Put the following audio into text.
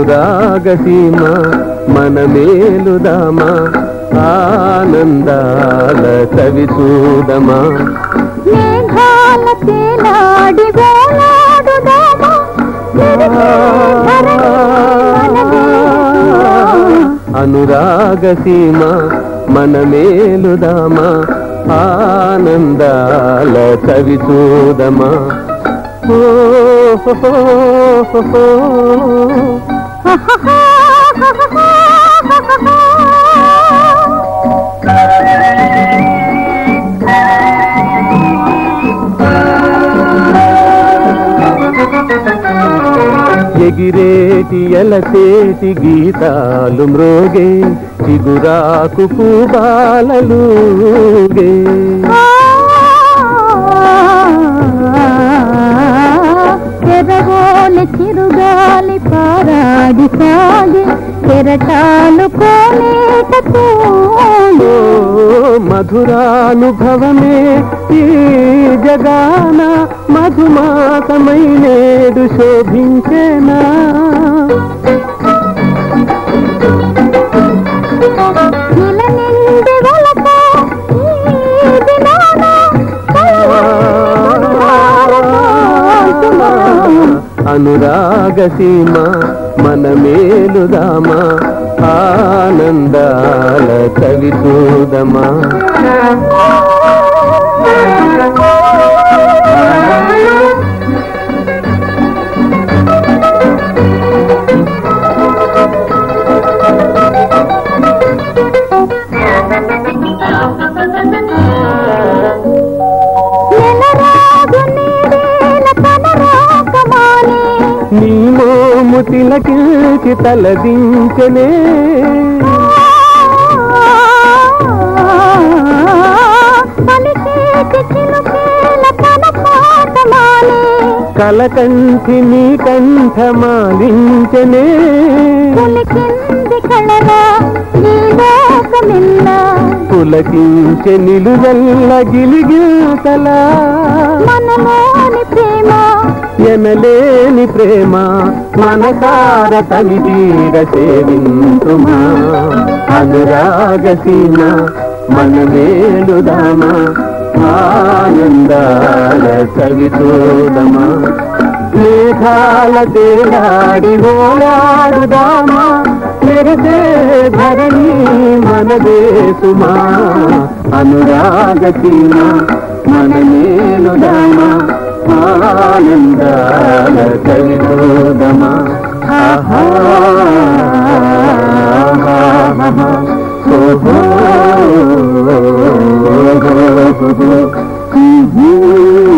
అనురాగ సీమ మన మేలుదామా ఆనందాల కవి చూడమా మేఘాల తేలాడి వేలాడుదామా మెరిసే ధరణి మనదే. అనురాగ సీమ మన మేలుదామా ఆనందాల కవి చూడమా ఓ హో హో హో హో. ఎగిరేటి ఎలసేటి గీతాలు మ్రోగే చిగురాకు పూబాలలుగే చెరగోలి చిరుగాలి పారాడి సాగి కెరటాలు కోలేట ఓ మధురానుభవమే ఈ జగాన మధుమాసమై నేడు శోభించేనా నిల నిండి వలక ఈ దినాన అనురాగ సీమ మన మేలుదామా ఆనందాల కవి చూడమా నెలరాజు నీడేల తన రాకమానే నీ మోము తిలకిల్చి తలదించనే పలికేటి చిలుకేల తన పాటమానే కలకంఠి నీ కంఠమాలించనే పులికింది కళరా ఈ లోకమిల్ల పులకించె నిలువెల్ల గిలిగితలా మనలోని ప్రేమ ఎనలేని ప్రేమ మనసార తనిదీర సేవింతుమా అనురాగ సీమ మన మేలుదామా ఆనందాల కవి చూడమా మేఘాల తేలాడి ఓలాడుదామా మెరసే ధరణి మనదే సుమా అనురాగ సీమ మన మేలుదామా ఆనందాల కవి చూడమా ఆహా ఓహో